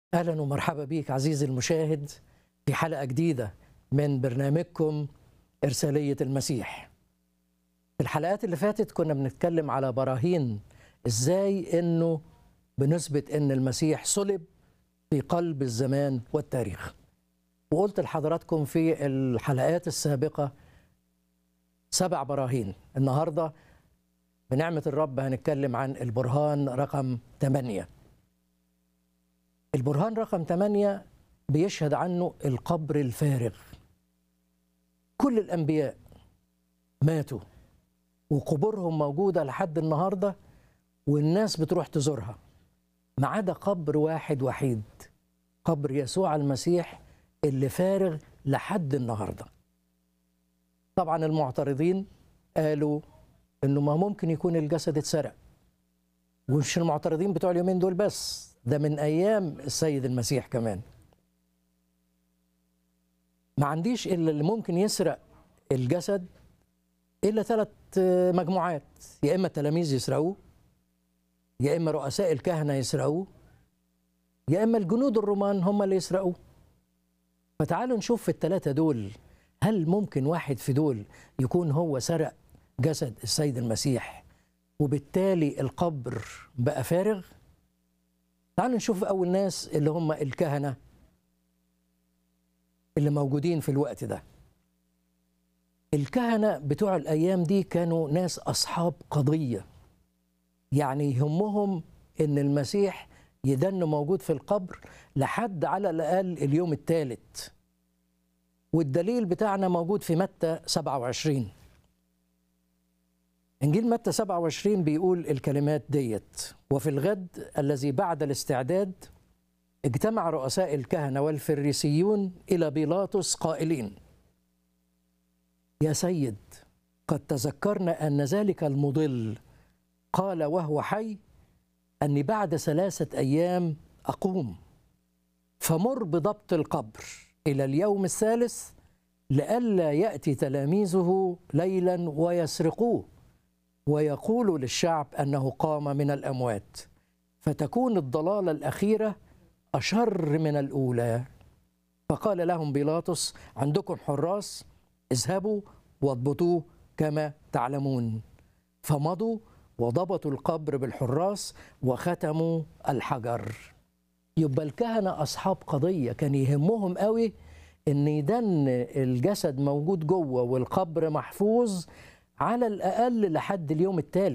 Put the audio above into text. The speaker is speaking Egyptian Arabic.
اهلا ومرحبا بيك عزيزي المشاهد في حلقه جديده من برنامجكم ارساليه المسيح. في الحلقات اللي فاتت كنا بنتكلم على براهين ازاي انه بنثبت ان المسيح صلب في قلب الزمان والتاريخ. وقلت لحضراتكم في الحلقات السابقه سبع براهين، النهارده بنعمه الرب هنتكلم عن البرهان رقم 8. البرهان رقم 8 بيشهد عنه القبر الفارغ كل الأنبياء ماتوا وقبورهم موجودة لحد النهاردة والناس بتروح تزورها ما عدا قبر واحد وحيد قبر يسوع المسيح اللي فارغ لحد النهاردة طبعا المعترضين قالوا انه ما ممكن يكون الجسد اتسرق ومش المعترضين بتوع اليومين دول بس ده من ايام السيد المسيح كمان ما عنديش الا اللي ممكن يسرق الجسد الا ثلاث مجموعات يا اما التلاميذ يسرقوه يا اما رؤساء الكهنه يسرقوه يا اما الجنود الرومان هم اللي يسرقوه فتعالوا نشوف في الثلاثه دول هل ممكن واحد في دول يكون هو سرق جسد السيد المسيح وبالتالي القبر بقى فارغ تعالوا نشوف أول ناس اللي هم الكهنة اللي موجودين في الوقت ده الكهنة بتوع الأيام دي كانوا ناس أصحاب قضية يعني يهمهم إن المسيح يدن موجود في القبر لحد على الأقل اليوم الثالث والدليل بتاعنا موجود في متى 27 إنجيل متى 27 بيقول الكلمات ديت وفي الغد الذي بعد الاستعداد اجتمع رؤساء الكهنة والفريسيون إلى بيلاطس قائلين يا سيد قد تذكرنا أن ذلك المضل قال وهو حي أني بعد ثلاثة أيام أقوم فمر بضبط القبر إلى اليوم الثالث لئلا يأتي تلاميذه ليلا ويسرقوه ويقول للشعب انه قام من الاموات فتكون الضلاله الاخيره اشر من الاولى فقال لهم بيلاطس عندكم حراس اذهبوا واضبطوه كما تعلمون فمضوا وضبطوا القبر بالحراس وختموا الحجر يبقى الكهنه اصحاب قضيه كان يهمهم قوي ان يدن الجسد موجود جوه والقبر محفوظ على الأقل لحد اليوم الثالث